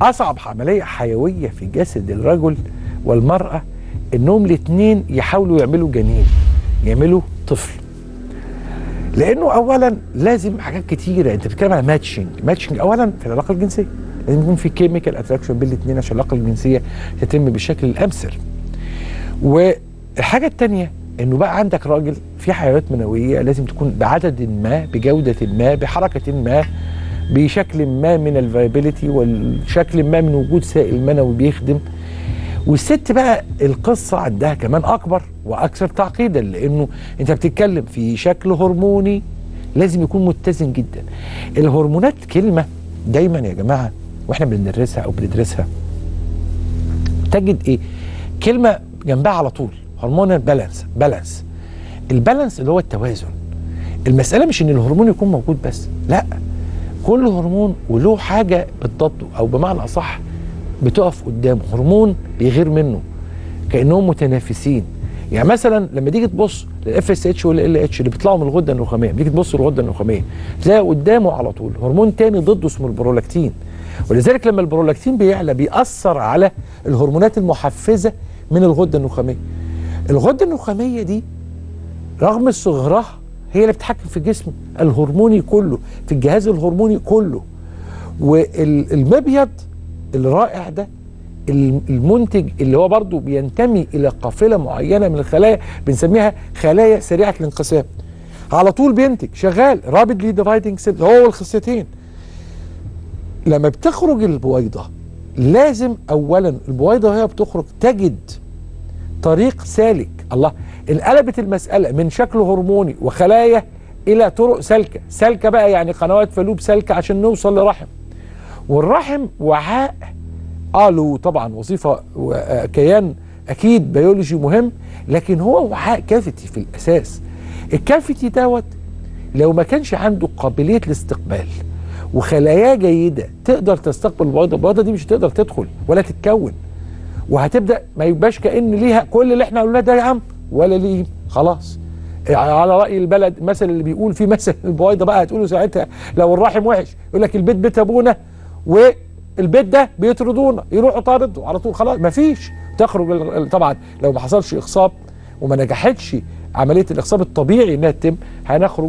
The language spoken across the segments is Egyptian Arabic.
اصعب عمليه حيويه في جسد الرجل والمراه انهم الاثنين يحاولوا يعملوا جنين يعملوا طفل لانه اولا لازم حاجات كتيره انت بتتكلم على ماتشنج ماتشنج اولا في العلاقه الجنسيه لازم يكون في كيميكال اتراكشن بين الاثنين عشان العلاقه الجنسيه تتم بالشكل الامثل والحاجه الثانيه انه بقى عندك راجل في حيوانات منويه لازم تكون بعدد ما بجوده ما بحركه ما بشكل ما من الفايبيليتي والشكل ما من وجود سائل منوي بيخدم والست بقى القصه عندها كمان اكبر واكثر تعقيدا لانه انت بتتكلم في شكل هرموني لازم يكون متزن جدا الهرمونات كلمه دايما يا جماعه واحنا بندرسها او بندرسها تجد ايه كلمه جنبها على طول هرمون بالانس بالانس البالانس اللي هو التوازن المساله مش ان الهرمون يكون موجود بس لا كل هرمون وله حاجه بتضبطه او بمعنى اصح بتقف قدامه هرمون بيغير منه كانهم متنافسين يعني مثلا لما تيجي تبص للاف اس اتش والال اتش اللي بيطلعوا من الغده النخاميه تيجي تبص للغده النخاميه تلاقي قدامه على طول هرمون تاني ضده اسمه البرولاكتين ولذلك لما البرولاكتين بيعلى بيأثر على الهرمونات المحفزه من الغده النخاميه الغده النخاميه دي رغم صغرها هي اللي بتتحكم في الجسم الهرموني كله في الجهاز الهرموني كله والمبيض الرائع ده المنتج اللي هو برضه بينتمي الى قافله معينه من الخلايا بنسميها خلايا سريعه الانقسام على طول بينتج شغال رابيدلي ديفايدنج سيل هو والخصيتين لما بتخرج البويضه لازم اولا البويضه وهي بتخرج تجد طريق سالك الله انقلبت المساله من شكل هرموني وخلايا الى طرق سالكه سالكه بقى يعني قنوات فلوب سالكه عشان نوصل لرحم والرحم وعاء اه له طبعا وظيفه وكيان اكيد بيولوجي مهم لكن هو وعاء كافيتي في الاساس الكافيتي دوت لو ما كانش عنده قابليه الاستقبال وخلايا جيده تقدر تستقبل البويضه البويضه دي مش هتقدر تدخل ولا تتكون وهتبدا ما يبقاش كان ليها كل اللي احنا قلناه ده يا عم ولا ليه خلاص على راي البلد مثل اللي بيقول في مثل البويضه بقى هتقولوا ساعتها لو الرحم وحش يقول لك البيت بيت ابونا والبيت ده بيطردونا يروحوا طاردوا على طول خلاص مفيش تخرج طبعا لو ما حصلش اخصاب وما نجحتش عمليه الاخصاب الطبيعي انها تتم هنخرج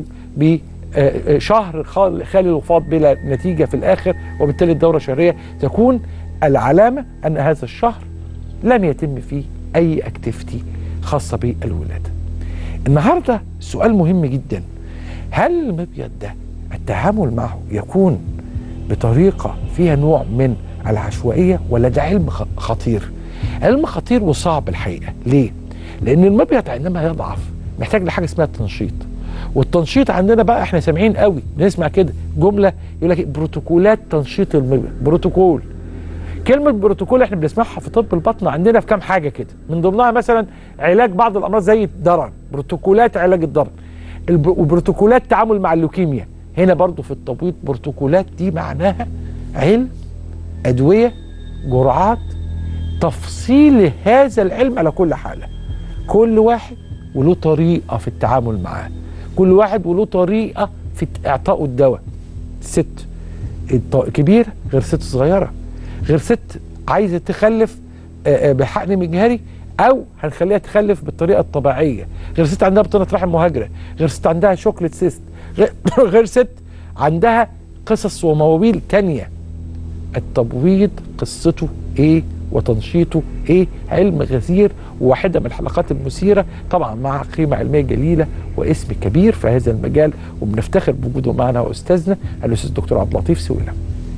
بشهر خالي الوفاض بلا نتيجه في الاخر وبالتالي الدوره الشهريه تكون العلامه ان هذا الشهر لم يتم فيه اي اكتيفيتي خاصه بالولاده. النهارده سؤال مهم جدا هل المبيض ده التعامل معه يكون بطريقه فيها نوع من العشوائيه ولا ده علم خطير؟ علم خطير وصعب الحقيقه، ليه؟ لان المبيض عندما يضعف محتاج لحاجه اسمها التنشيط. والتنشيط عندنا بقى احنا سامعين قوي بنسمع كده جمله يقول لك بروتوكولات تنشيط المبيض، بروتوكول كلمة بروتوكول احنا بنسمعها في طب البطن عندنا في كام حاجة كده من ضمنها مثلا علاج بعض الأمراض زي الضرر بروتوكولات علاج الضرر وبروتوكولات تعامل مع اللوكيميا هنا برضو في التبويض بروتوكولات دي معناها علم أدوية جرعات تفصيل هذا العلم على كل حالة كل واحد وله طريقة في التعامل معاه كل واحد وله طريقة في إعطائه الدواء ست كبيرة غير ست صغيرة غير ست عايزه تخلف بحقن مجهري او هنخليها تخلف بالطريقه الطبيعيه غير ست عندها بطانه رحم مهاجره غير ست عندها شوكليت سيست غير ست عندها قصص ومواويل تانية التبويض قصته ايه وتنشيطه ايه علم غزير وواحده من الحلقات المثيره طبعا مع قيمه علميه جليله واسم كبير في هذا المجال وبنفتخر بوجوده معنا استاذنا الاستاذ الدكتور عبد اللطيف سويلم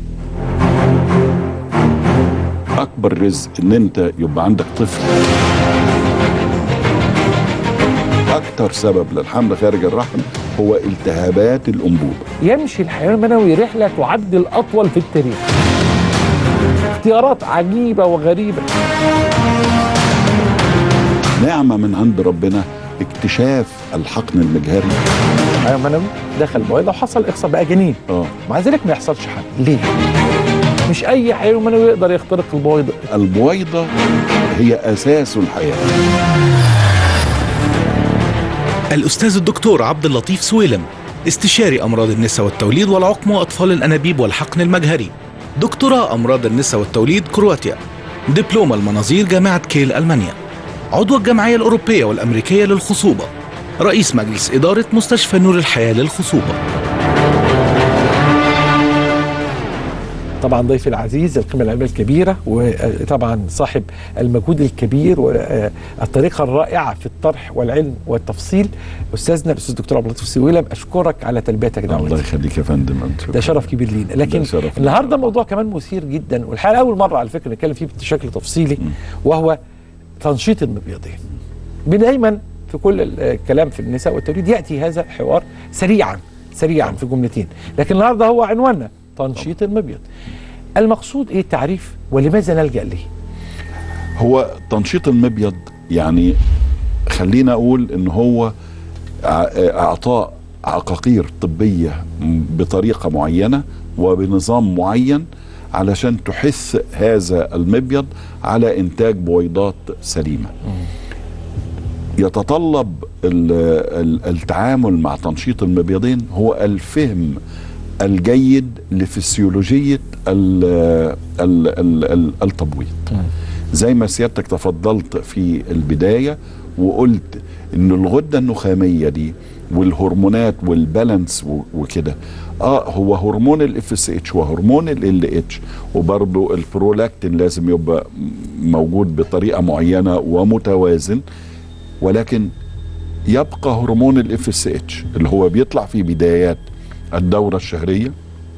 اكبر رزق ان انت يبقى عندك طفل اكتر سبب للحمل خارج الرحم هو التهابات الانبوبه يمشي الحيوان المنوي رحله تعد الاطول في التاريخ اختيارات عجيبه وغريبه نعمه من عند ربنا اكتشاف الحقن المجهري الحيوان المنوي دخل بويضه وحصل اخصاب بقى جنين اه مع ذلك ما يحصلش حاجه ليه؟ مش اي حيوان منوي يقدر يخترق البويضه البويضه هي اساس الحياه الأستاذ الدكتور عبد اللطيف سويلم استشاري أمراض النساء والتوليد والعقم وأطفال الأنابيب والحقن المجهري دكتوراه أمراض النساء والتوليد كرواتيا دبلوم المناظير جامعة كيل ألمانيا عضو الجمعية الأوروبية والأمريكية للخصوبة رئيس مجلس إدارة مستشفى نور الحياة للخصوبة طبعا ضيفي العزيز القيمة العلمية الكبيرة وطبعا صاحب المجهود الكبير والطريقة الرائعة في الطرح والعلم والتفصيل أستاذنا الأستاذ الدكتور عبد اللطيف سويلم أشكرك على تلبيتك الله دعوتي يخليك يا فندم أنت ده شرف كبير لينا لكن ده شرف النهارده موضوع كمان مثير جدا والحقيقه اول مره على فكره نتكلم فيه بشكل تفصيلي وهو تنشيط المبيضين دايما في كل الكلام في النساء والتوليد ياتي هذا الحوار سريعا سريعا في جملتين لكن النهارده هو عنواننا تنشيط المبيض المقصود ايه التعريف ولماذا نلجا ليه هو تنشيط المبيض يعني خلينا اقول ان هو ع- اعطاء عقاقير طبيه بطريقه معينه وبنظام معين علشان تحث هذا المبيض على انتاج بويضات سليمه يتطلب ال- ال- التعامل مع تنشيط المبيضين هو الفهم الجيد لفسيولوجيه ال- ال- ال- ال- التبويض زي ما سيادتك تفضلت في البدايه وقلت ان الغده النخاميه دي والهرمونات والبالانس و- وكده اه هو هرمون الاف اس اتش وهرمون ال اتش وبرضه البرولاكتين لازم يبقى موجود بطريقه معينه ومتوازن ولكن يبقى هرمون الاف اس اتش اللي هو بيطلع في بدايات الدوره الشهريه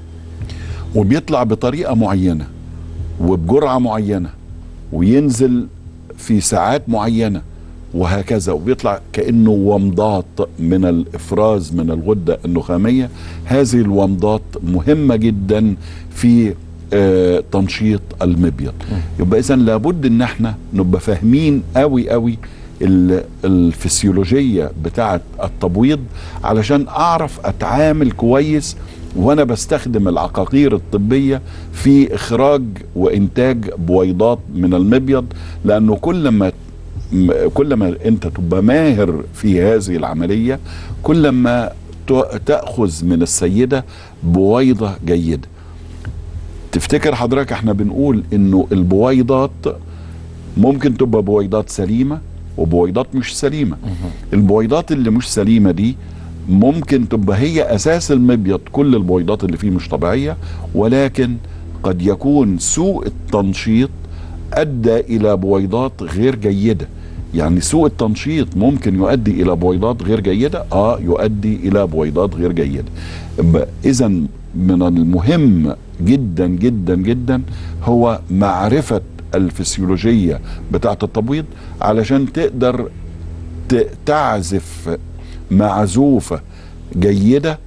وبيطلع بطريقه معينه وبجرعه معينه وينزل في ساعات معينه وهكذا وبيطلع كانه ومضات من الافراز من الغده النخاميه هذه الومضات مهمه جدا في آه تنشيط المبيض يبقى اذا لابد ان احنا نبقى فاهمين قوي قوي ال- الفسيولوجيه بتاعه التبويض علشان اعرف اتعامل كويس وانا بستخدم العقاقير الطبيه في اخراج وانتاج بويضات من المبيض لانه كل ما م- كل ما انت تبقى ماهر في هذه العمليه كل ما ت- تاخذ من السيده بويضه جيده تفتكر حضرتك احنا بنقول انه البويضات ممكن تبقى بويضات سليمه وبويضات مش سليمه البويضات اللي مش سليمه دي ممكن تبقى هي اساس المبيض كل البويضات اللي فيه مش طبيعيه ولكن قد يكون سوء التنشيط ادى الى بويضات غير جيده يعني سوء التنشيط ممكن يؤدي الى بويضات غير جيده اه يؤدي الى بويضات غير جيده اذا من المهم جدا جدا جدا هو معرفه الفسيولوجيه بتاعه التبويض علشان تقدر ت- تعزف معزوفه جيده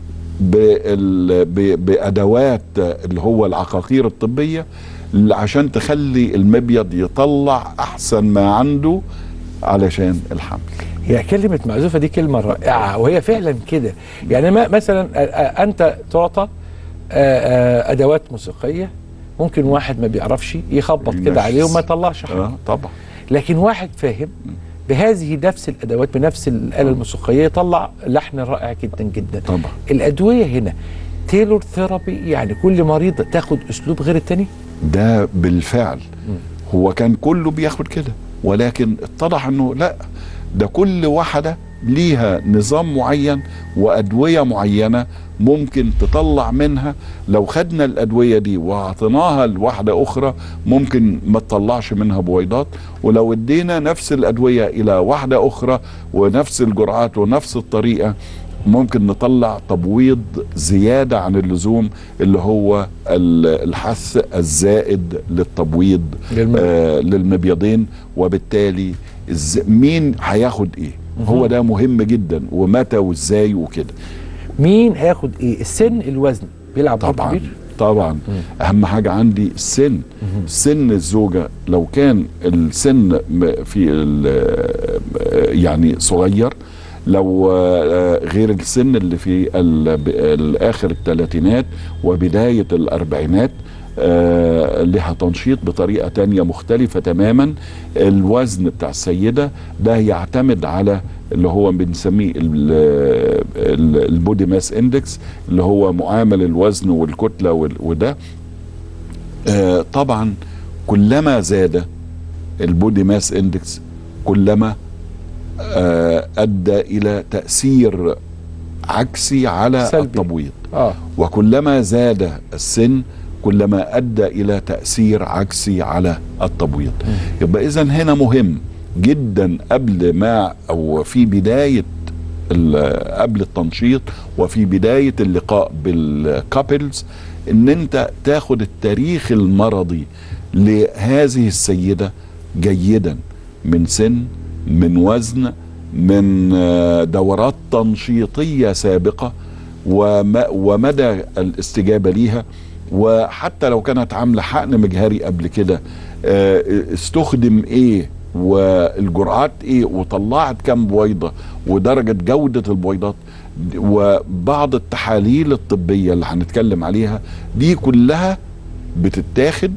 بال- ب- بادوات اللي هو العقاقير الطبيه اللي عشان تخلي المبيض يطلع احسن ما عنده علشان الحمل هي كلمة معزوفة دي كلمة رائعة وهي فعلا كده يعني ما مثلا آه، آه، أنت تعطى آه، آه، أدوات موسيقية ممكن واحد ما بيعرفش يخبط كده ينفذ. عليه وما يطلعش حاجة اه طبعا لكن واحد فاهم بهذه نفس الأدوات بنفس الآلة الموسيقية يطلع لحن رائع جدا جدا طبعا الأدوية هنا تيلور ثيرابي يعني كل مريضة تاخد أسلوب غير التاني ده بالفعل هو كان كله بياخد كده ولكن اتضح انه لا ده كل واحدة ليها نظام معين وأدوية معينة ممكن تطلع منها لو خدنا الأدوية دي وأعطيناها لواحدة أخرى ممكن ما تطلعش منها بويضات ولو ادينا نفس الأدوية إلى واحدة أخرى ونفس الجرعات ونفس الطريقة ممكن نطلع تبويض زيادة عن اللزوم اللي هو ال- الحث الزائد للتبويض للم- آه للمبيضين وبالتالي إز- مين هياخد ايه هو ده مهم جدا ومتى وازاي وكده مين هياخد إيه السن الوزن بيلعب دور طبعا كبير طبعا اهم حاجه عندي السن سن الزوجه لو كان السن م- في ال- يعني صغير لو آه، غير السن اللي في ال- ب- الاخر الثلاثينات وبدايه الاربعينات آه، لها تنشيط بطريقه تانية مختلفه تماما الوزن بتاع السيده ده يعتمد على اللي هو بنسميه ال- ال- البودي ماس اندكس اللي هو معامل الوزن والكتله وال- وده آه طبعا كلما زاد البودي ماس اندكس كلما آه ادى الى تاثير عكسي على سلبي. التبويض اه وكلما زاد السن كلما ادى الى تاثير عكسي على التبويض يبقى اذا هنا مهم جدا قبل ما او في بدايه ال- قبل التنشيط وفي بدايه اللقاء بالكابلز ان انت تاخد التاريخ المرضي لهذه السيده جيدا من سن من وزن من آه، دورات تنشيطيه سابقه وم- ومدى الاستجابه ليها وحتى لو كانت عامله حقن مجهري قبل كده آه، استخدم ايه والجرعات ايه وطلعت كام بويضه ودرجه جوده البويضات وبعض التحاليل الطبيه اللي هنتكلم عليها دي كلها بتتاخد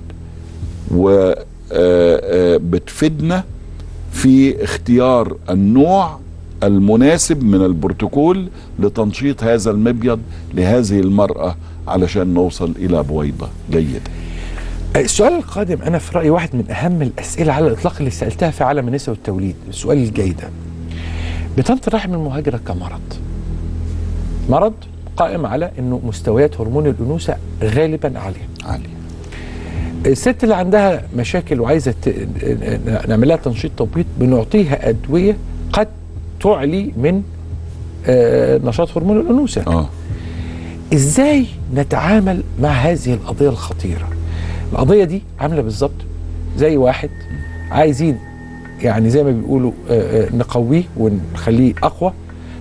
وبتفيدنا في اختيار النوع المناسب من البروتوكول لتنشيط هذا المبيض لهذه المرأة علشان نوصل إلى بويضة جيدة السؤال القادم انا في رايي واحد من اهم الاسئله على الاطلاق اللي سالتها في عالم النساء والتوليد السؤال الجاي ده بطانه الرحم المهاجره كمرض مرض قائم على انه مستويات هرمون الانوثه غالبا عاليه عالية الست اللي عندها مشاكل وعايزه ت- نعمل لها تنشيط تبويض بنعطيها ادويه قد تعلي من آه، نشاط هرمون الانوثه اه ازاي نتعامل مع هذه القضيه الخطيره القضيه دي عامله بالظبط زي واحد عايزين يعني زي ما بيقولوا آه، آه، نقويه ونخليه اقوى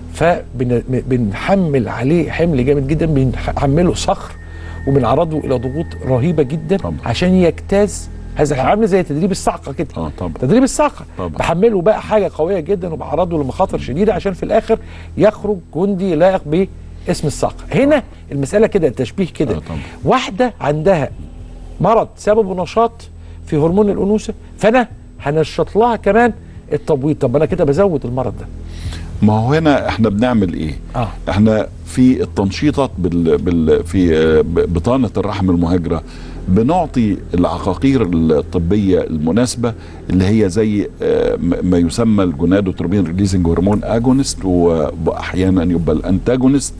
فبنحمل عليه حمل جامد جدا بنحمله صخر وبنعرضه الى ضغوط رهيبه جدا طبعا. عشان يجتاز هذا عامل زي تدريب الصعقه كده اه طبعا تدريب الصعقه طبعا. بحمله بقى حاجه قويه جدا وبعرضه لمخاطر شديده عشان في الاخر يخرج جندي لائق باسم الصعقه هنا المساله كده التشبيه كده آه طبعا. واحده عندها مرض سببه نشاط في هرمون الانوثه فانا هنشط لها كمان التبويض طب انا كده بزود المرض ده ما هو هنا احنا بنعمل ايه اه احنا في التنشيطات بال بال في آه، ب- بطانه الرحم المهاجره بنعطي العقاقير الطبيه المناسبه اللي هي زي آه، م- ما يسمى الجونادوتروبين ريليزنج هرمون اجونست واحيانا يبقى الانتاجونست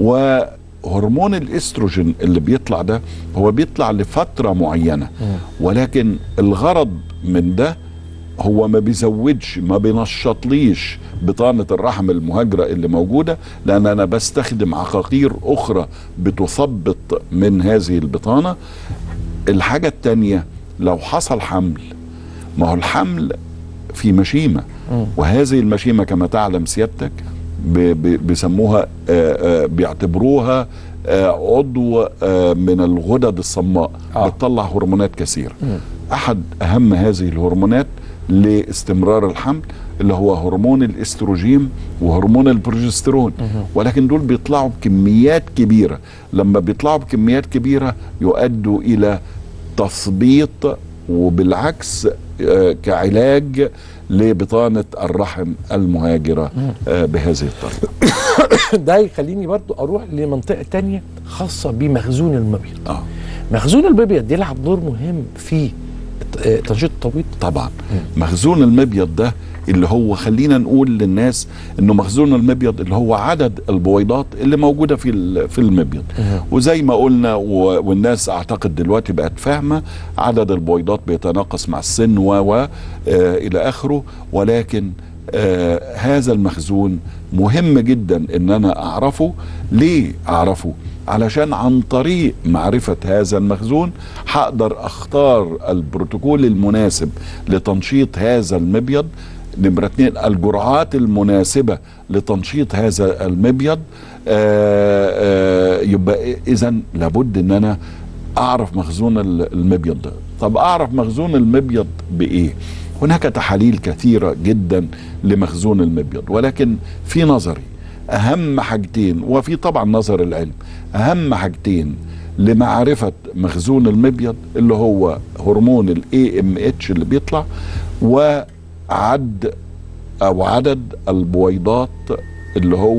وهرمون الاستروجين اللي بيطلع ده هو بيطلع لفتره معينه ولكن الغرض من ده هو ما بيزودش ما بينشطليش بطانة الرحم المهاجرة اللي موجودة لأن أنا بستخدم عقاقير أخرى بتثبط من هذه البطانة الحاجة التانية لو حصل حمل ما هو الحمل في مشيمة وهذه المشيمة كما تعلم سيادتك ب- ب- بيسموها آه، آه، بيعتبروها آه، عضو آه، من الغدد الصماء آه. بتطلع هرمونات كثيرة أحد أهم هذه الهرمونات لاستمرار الحمل اللي هو هرمون الاستروجين وهرمون البروجسترون ولكن دول بيطلعوا بكميات كبيرة لما بيطلعوا بكميات كبيرة يؤدوا إلى تثبيط وبالعكس آه، كعلاج لبطانة الرحم المهاجرة آه، بهذه الطريقة ده يخليني برضو اروح لمنطقه تانية خاصه بمخزون المبيض آه. مخزون المبيض يلعب دور مهم في آه، تنشيط التبويض طبعا مخزون المبيض ده اللي هو خلينا نقول للناس انه مخزون المبيض اللي هو عدد البويضات اللي موجوده في ال- في المبيض وزي ما قلنا و- والناس اعتقد دلوقتي بقت فاهمه عدد البويضات بيتناقص مع السن و و آه الى اخره ولكن آه هذا المخزون مهم جدا ان انا اعرفه ليه اعرفه علشان عن طريق معرفة هذا المخزون هقدر اختار البروتوكول المناسب لتنشيط هذا المبيض نمرة اتنين الجرعات المناسبة لتنشيط هذا المبيض آه آه يبقى اذا لابد ان انا اعرف مخزون ال- المبيض ده طب اعرف مخزون المبيض بايه هناك تحاليل كثيرة جدا لمخزون المبيض ولكن في نظري اهم حاجتين وفي طبعا نظر العلم اهم حاجتين لمعرفة مخزون المبيض اللي هو هرمون الاي ام اتش اللي بيطلع وعد او عدد البويضات اللي هو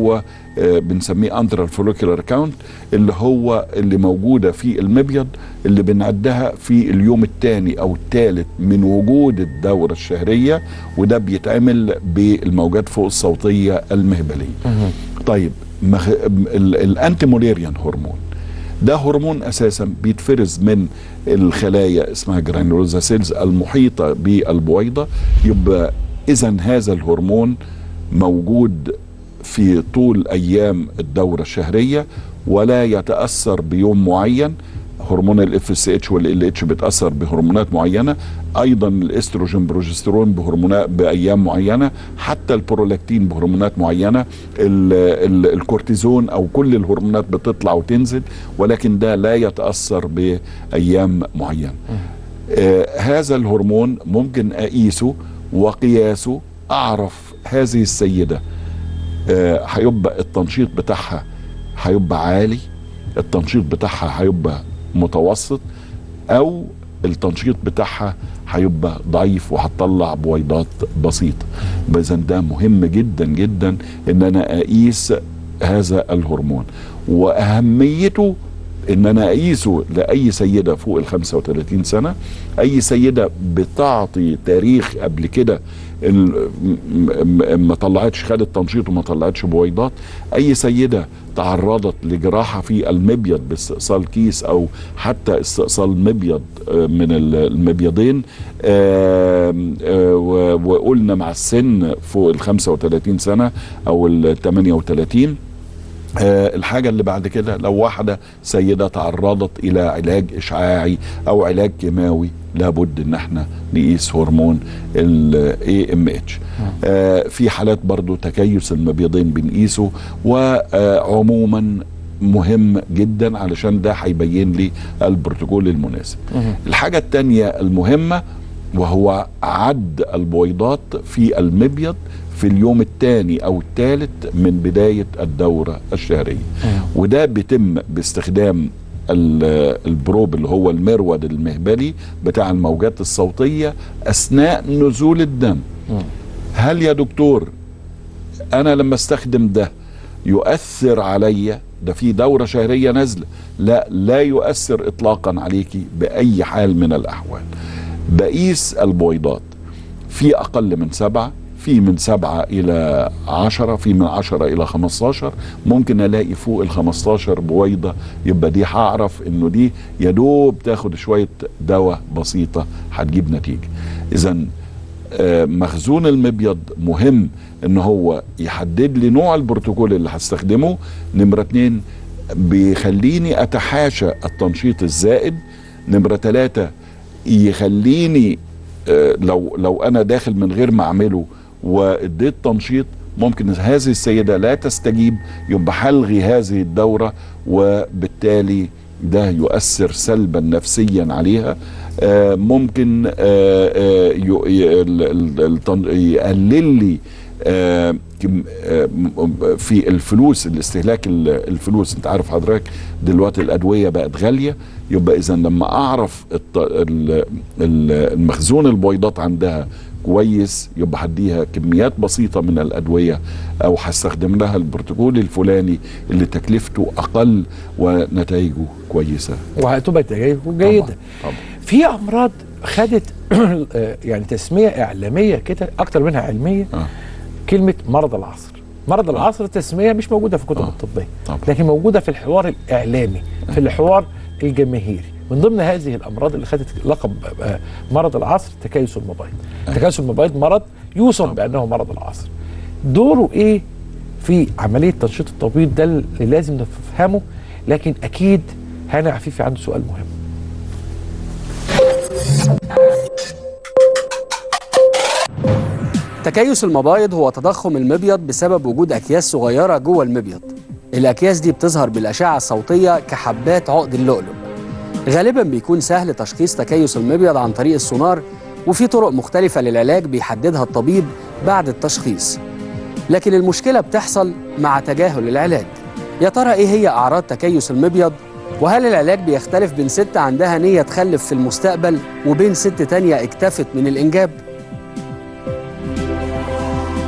آه، بنسميه اندرال فوليكولار كاونت اللي هو اللي موجوده في المبيض اللي بنعدها في اليوم الثاني او الثالث من وجود الدوره الشهريه وده بيتعمل بالموجات فوق الصوتيه المهبليه. طيب مخ... ال- الانتي موليريان هرمون ده هرمون اساسا بيتفرز من الخلايا اسمها جرانيولوزا سيلز المحيطه بالبويضه يبقى اذا هذا الهرمون موجود في طول ايام الدوره الشهريه ولا يتاثر بيوم معين هرمون الاف اس اتش والال اتش بتاثر بهرمونات معينه ايضا الاستروجين بروجسترون بهرمونات بايام معينه حتى البرولاكتين بهرمونات معينه ال ال الكورتيزون او كل الهرمونات بتطلع وتنزل ولكن ده لا يتاثر بايام معينه آه هذا الهرمون ممكن اقيسه وقياسه اعرف هذه السيده آه، هيبقى التنشيط بتاعها هيبقى عالي التنشيط بتاعها هيبقى متوسط او التنشيط بتاعها هيبقى ضعيف وهتطلع بويضات بسيطه اذا ده مهم جدا جدا ان انا اقيس هذا الهرمون واهميته ان انا اقيسه لاي سيده فوق ال 35 سنه اي سيده بتعطي تاريخ قبل كده ال- م- م- ما طلعتش خدت تنشيط وما طلعتش بويضات اي سيده تعرضت لجراحه في المبيض باستئصال كيس او حتى استئصال مبيض آه، من ال- المبيضين آم، آه، و- وقلنا مع السن فوق ال 35 سنه او ال 38 آه، الحاجة اللي بعد كده لو واحدة سيدة تعرضت إلى علاج إشعاعي أو علاج كيماوي لابد ان احنا نقيس هرمون ال AMH آه في حالات برضو تكيس المبيضين بنقيسه وعموما مهم جدا علشان ده هيبين لي البروتوكول المناسب الحاجة التانية المهمة وهو عد البويضات في المبيض في اليوم الثاني او الثالث من بدايه الدوره الشهريه وده بيتم باستخدام ال- البروب اللي هو المرود المهبلي بتاع الموجات الصوتيه اثناء نزول الدم هل يا دكتور انا لما استخدم ده يؤثر عليا ده في دورة شهرية نازلة لا لا يؤثر اطلاقا عليكي باي حال من الاحوال بقيس البويضات في اقل من سبعة في من سبعة إلى عشرة في من عشرة إلى خمستاشر ممكن ألاقي فوق الخمستاشر بويضة يبقى دي هعرف إنه دي يدوب تاخد شوية دواء بسيطة هتجيب نتيجة إذا آه، مخزون المبيض مهم ان هو يحدد لي نوع البروتوكول اللي هستخدمه نمرة اتنين بيخليني اتحاشى التنشيط الزائد نمرة تلاتة يخليني آه، لو لو انا داخل من غير ما اعمله واديت تنشيط ممكن هذه السيدة لا تستجيب يبقى هلغي هذه الدورة وبالتالي ده يؤثر سلبا نفسيا عليها آه، ممكن آه، آه، يو- ي- ال- ال- التن- يقلل لي آه، كم- آه، م- في الفلوس الاستهلاك ال- الفلوس انت عارف حضرتك دلوقتي الادويه بقت غاليه يبقى اذا لما اعرف الط- ال- ال- المخزون البويضات عندها كويس يبقى هديها كميات بسيطه من الادويه او هستخدم لها البروتوكول الفلاني اللي تكلفته اقل ونتائجه كويسه وهتبقى نتائجه جيده طبعا طبعا في امراض خدت آه، يعني تسميه اعلاميه كده اكتر منها علميه آه. كلمه مرض العصر مرض العصر تسميه مش موجوده في الكتب آه. الطبيه طبعا. لكن موجوده في الحوار الاعلامي في الحوار الجماهيري من ضمن هذه الامراض اللي خدت لقب آه، مرض العصر تكيس المبيض تكيس المبيض مرض يوصف بانه مرض العصر دوره ايه في عمليه تنشيط التبييض ده اللي لازم نفهمه لكن اكيد هاني عفيفي عنده سؤال مهم تكيس المبايض هو تضخم المبيض بسبب وجود أكياس صغيرة جوه المبيض الأكياس دي بتظهر بالأشعة الصوتية كحبات عقد اللؤلؤ غالبا بيكون سهل تشخيص تكيس المبيض عن طريق السونار وفي طرق مختلفة للعلاج بيحددها الطبيب بعد التشخيص لكن المشكلة بتحصل مع تجاهل العلاج يا ترى إيه هي أعراض تكيس المبيض وهل العلاج بيختلف بين ست عندها نية تخلف في المستقبل وبين ست تانية اكتفت من الإنجاب؟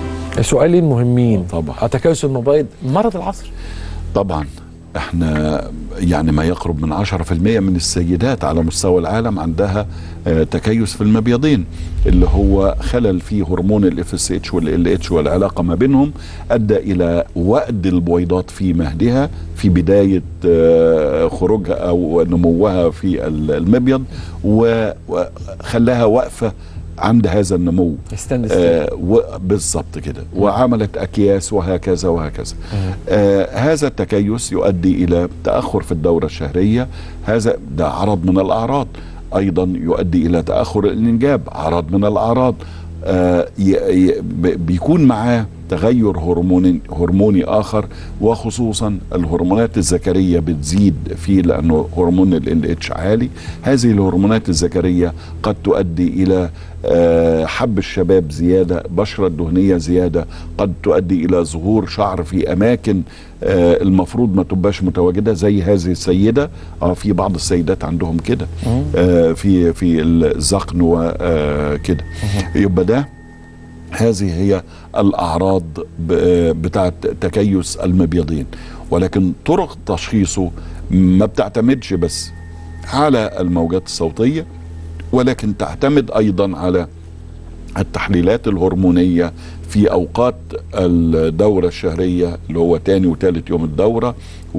سؤالين مهمين طبعا. تكيس المبيض مرض العصر طبعا احنا يعني ما يقرب من 10% من السيدات على مستوى العالم عندها آه، تكيس في المبيضين اللي هو خلل في هرمون الاف اس اتش والال اتش والعلاقه ما بينهم ادى الى وأد البويضات في مهدها في بدايه آه، خروجها او نموها في المبيض و- وخلاها واقفه عند هذا النمو استنى آه و- بالظبط كده وعملت اكياس وهكذا وهكذا آه هذا التكيس يؤدي الى تاخر في الدوره الشهريه هذا ده عرض من الاعراض ايضا يؤدي الى تاخر الانجاب عرض من الاعراض آه ي- ي- ب- بيكون معاه تغير هرموني هرموني اخر وخصوصا الهرمونات الذكريه بتزيد فيه لانه هرمون ال اتش عالي هذه الهرمونات الذكريه قد تؤدي الى آه، حب الشباب زياده بشره دهنيه زياده قد تؤدي الى ظهور شعر في اماكن آه، المفروض ما تبقاش متواجده زي هذه السيده اه في بعض السيدات عندهم كده آه، في في الذقن وكده يبقى ده هذه هي الاعراض ب- بتاعه تكيس المبيضين ولكن طرق تشخيصه ما بتعتمدش بس على الموجات الصوتيه ولكن تعتمد ايضا على التحليلات الهرمونيه في اوقات الدوره الشهريه اللي هو تاني وتالت يوم الدوره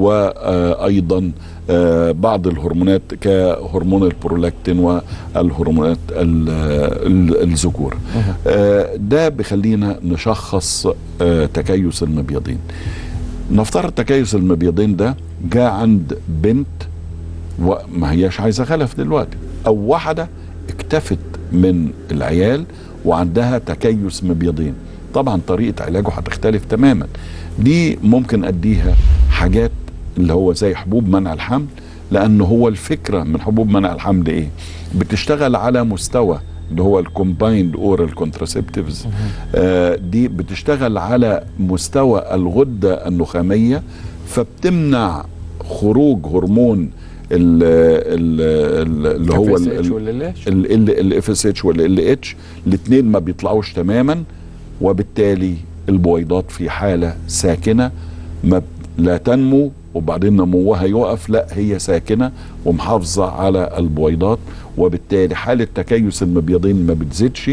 وايضا آه، بعض الهرمونات كهرمون البرولاكتين والهرمونات ال- ال- الذكور آه، ده بيخلينا نشخص آه، تكيس المبيضين نفترض تكيس المبيضين ده جاء عند بنت وما هياش عايزه خلف دلوقتي او واحده اكتفت من العيال وعندها تكيس مبيضين طبعا طريقه علاجه هتختلف تماما دي ممكن اديها حاجات اللي هو زي حبوب منع الحمل لان هو الفكره من حبوب منع الحمل ايه بتشتغل على مستوى اللي هو الكومبايند اورال كونتراسبتيفز دي بتشتغل على مستوى الغده النخاميه فبتمنع خروج هرمون ال ال ال اللي هو FSH ولا ليش؟ الاف اس اتش والال اتش الاثنين ما بيطلعوش تماما وبالتالي البويضات في حاله ساكنه ما ب- لا تنمو وبعدين نموها يقف لا هي ساكنه ومحافظه على البويضات وبالتالي حاله تكيس المبيضين ما بتزيدش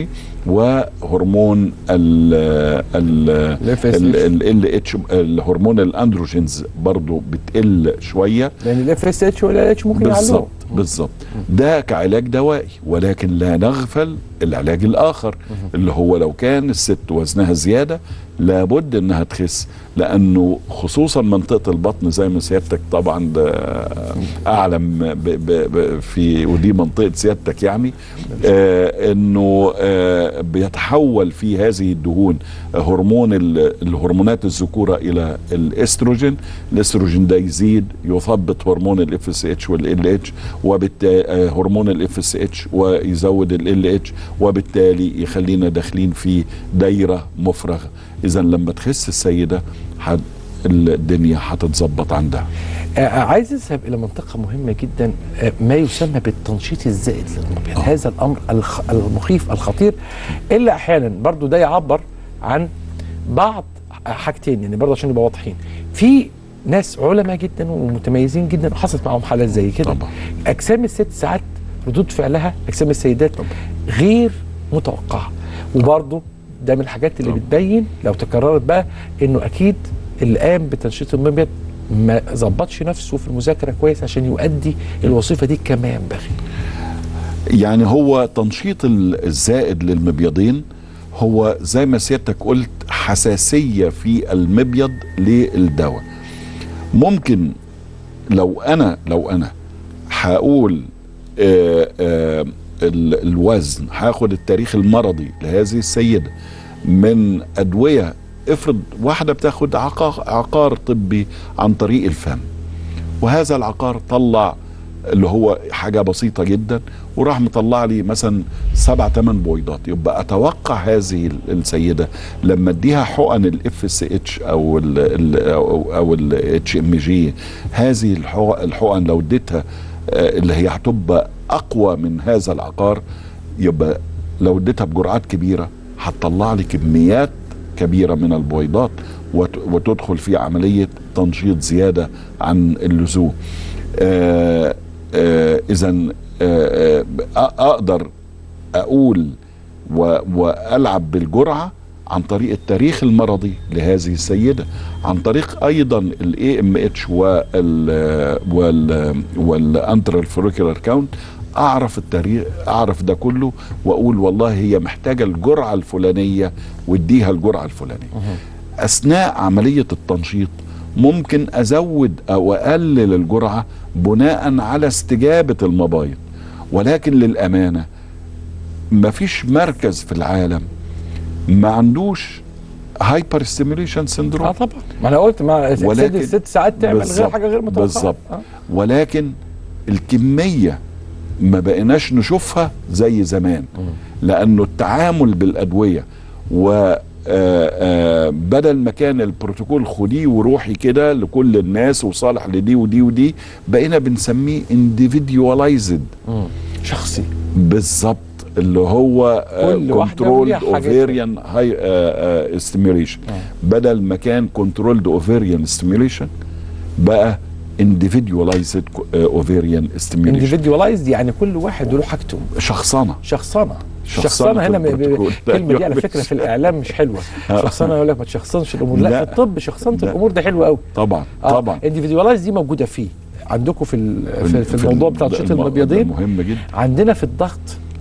وهرمون ال ال ال FSH. ال اتش الهرمون الاندروجينز برضو بتقل شويه لان الاف اس اتش ولا اتش ممكن يعلوه بالظبط بالظبط ده كعلاج دوائي ولكن لا نغفل العلاج الاخر اللي هو لو كان الست وزنها زياده لابد انها تخس لانه خصوصا منطقه البطن زي ما سيادتك طبعا ده اعلم ب ب ب في ودي منطقه سيادتك يعني آه انه آه بيتحول في هذه الدهون هرمون ال- الهرمونات الذكوره الى الاستروجين الاستروجين ده يزيد يثبط هرمون الاف اس اتش والال اتش وبالتالي هرمون الاف اس اتش ويزود ال اتش وبالتالي يخلينا داخلين في دايره مفرغه اذا لما تخس السيده حد الدنيا هتتظبط عندها آه، عايز اذهب الى منطقه مهمه جدا آه، ما يسمى بالتنشيط الزائد للمبيض آه. هذا الامر الخ- المخيف الخطير الا احيانا برضو ده يعبر عن بعض حاجتين يعني برضو عشان نبقى واضحين في ناس علماء جدا ومتميزين جدا وحصلت معاهم حالات زي كده طبعا. اجسام الست ساعات ردود فعلها اجسام السيدات طبعا. غير متوقعه وبرضو ده من الحاجات اللي طبعا. بتبين لو تكررت بقى انه اكيد اللي قام بتنشيط المبيض ما ظبطش نفسه في المذاكره كويس عشان يؤدي الوظيفه دي كما ينبغي يعني هو تنشيط ال- الزائد للمبيضين هو زي ما سيادتك قلت حساسية في المبيض للدواء ممكن لو أنا لو أنا هقول آه، آه، ال- الوزن هاخد التاريخ المرضي لهذه السيدة من أدوية افرض واحدة بتاخد عقار, عقار طبي عن طريق الفم وهذا العقار طلع اللي هو حاجة بسيطة جدا وراح مطلع لي مثلا سبع ثمان بويضات يبقى اتوقع هذه ال- السيدة لما اديها حقن الاف اس اتش او ال ال او او الاتش ام جي هذه الحق- الحقن لو اديتها آه، اللي هي هتبقى اقوى من هذا العقار يبقى لو اديتها بجرعات كبيرة هتطلع لي كميات كبيره من البويضات وت- وتدخل في عمليه تنشيط زياده عن اللزوم آه اذا اقدر اقول و- والعب بالجرعه عن طريق التاريخ المرضي لهذه السيده عن طريق ايضا الاي ام اتش وال وال والانترال فوليكولار كاونت اعرف التاريخ اعرف ده كله واقول والله هي محتاجه الجرعه الفلانيه واديها الجرعه الفلانيه اثناء عمليه التنشيط ممكن ازود او اقلل الجرعه بناء على استجابه المبايض ولكن للامانه مفيش مركز في العالم ما عندوش هايبر ستيميوليشن اه سندروم طبعا ما انا قلت ما ولكن- ولكن الست ساعات تعمل غير بالظبط، حاجه غير متوقعه بالظبط. آه. ولكن الكميه ما بقيناش نشوفها زي زمان لانه التعامل بالادويه و آه، آه، بدل ما كان البروتوكول خديه وروحي كده لكل الناس وصالح لدي ودي ودي بقينا بنسميه individualized مم. شخصي بالظبط اللي هو كل واحدة وليها كنترولد حاجتها. اوفيريان هاي ستيميوليشن بدل ما كان كنترولد اوفيريان ستيميوليشن بقى individualized اوفيريان ستيميوليشن individualized يعني كل واحد له حاجته شخصنه شخصنه شخصنة شخصنه هنا ب- ب- البروتوكول. الكلمه دي على أيوة. فكره في الاعلام مش حلوه شخصنه يقول لك ما تشخصنش الامور لا, لا. في الطب شخصنه لا. الامور ده حلو قوي طبعا اه طبعا individualized دي موجوده فيه عندكم في ال- في, في في الموضوع ال- بتاع ده تنشيط الم- ده المبيضين مهم جدا عندنا في الضغط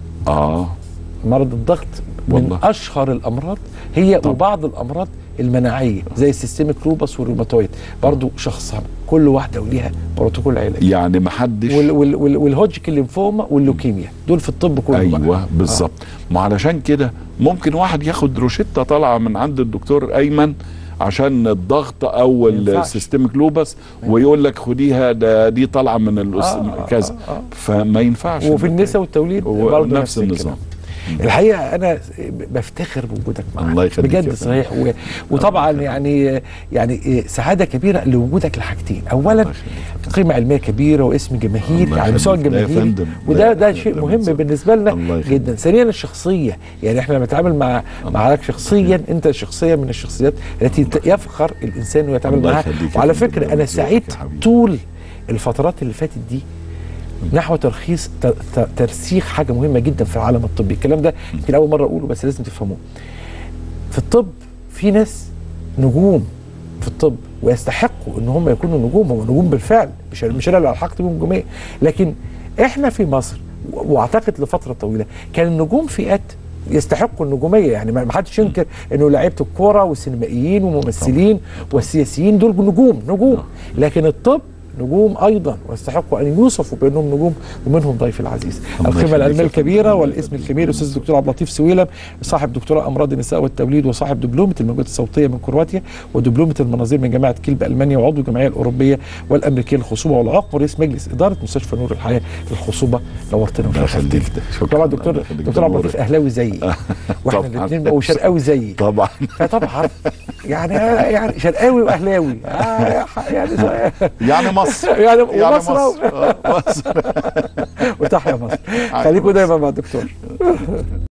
اه مرض الضغط من والله. اشهر الامراض هي طب. وبعض الامراض المناعيه زي السيستميك لوبس والروماتويد برضو شخصنه كل واحده وليها بروتوكول علاج يعني ما حدش وال وال وال والهوجكن ليمفوما واللوكيميا دول في الطب كله بقى. ايوه بالظبط ما علشان كده ممكن واحد ياخد روشته طالعه من عند الدكتور ايمن عشان الضغط او ينفعش. السيستميك لوبس ويقول لك خديها ده دي طالعه من الأس... آه، كذا آه، آه. فما ينفعش وفي النساء والتوليد هو برضه نفس النظام الحقيقه انا بفتخر بوجودك معانا الله يخليك يا بجد فندم. صحيح و... وطبعا يعني يعني سعاده كبيره لوجودك لحاجتين اولا الله يخليك. قيمه علميه كبيره واسم جماهيري الله على المستوى يخليك. لا يا الجماهيري فندم. وده لا، ده لا، شيء لا، مهم بالظبط. بالنسبه لنا الله يخليك. جدا ثانيا الشخصيه يعني احنا لما نتعامل مع معاك شخصيا انت شخصيه من الشخصيات التي ت- يفخر الانسان انه يتعامل الله معها يخليك يا وعلى فندم. فكره ده انا من ذوقك سعيت يا حبيبي. طول الفترات اللي فاتت دي نحو ترخيص ت- ت- ترسيخ حاجه مهمه جدا في العالم الطبي الكلام ده يمكن اول مره اقوله بس لازم تفهموه في الطب في ناس نجوم في الطب ويستحقوا ان هم يكونوا نجوم هم نجوم بالفعل مش مش انا اللي الحقت بيهم نجوميه لكن احنا في مصر و- واعتقد لفتره طويله كان النجوم فئات يستحقوا النجوميه يعني ما ما حدش ينكر انه لعيبه الكوره والسينمائيين والممثلين والسياسيين دول نجوم نجوم لكن الطب نجوم ايضا ويستحقوا ان يوصفوا بانهم نجوم ومنهم ضيف العزيز الله القيمه يخليك العلميه يا الكبيره فندم. والاسم الكبير الاستاذ الدكتور عبد اللطيف سويلم صاحب دكتوراه امراض النساء والتوليد وصاحب دبلومه الموجات الصوتيه من كرواتيا ودبلومه المناظير من جامعه كيل بالمانيا وعضو الجمعيه الاوروبيه والامريكيه للخصوبه والعقم ورئيس مجلس اداره مستشفى نور الحياه للخصوبه نورتنا الله وشرفتنا يخليك ده. شكراً. طبعا الله دكتور يخليك. دكتور عبد نورك. اللطيف اهلاوي زيي واحنا طبعاً. الاثنين وشرقاوي زيي طبعا فطبعا يعني يعني شرقاوي واهلاوي آه يعني يعني مصر يعني ومصر مصر. آه، مصر وتحيا مصر خليكم دايما مع الدكتور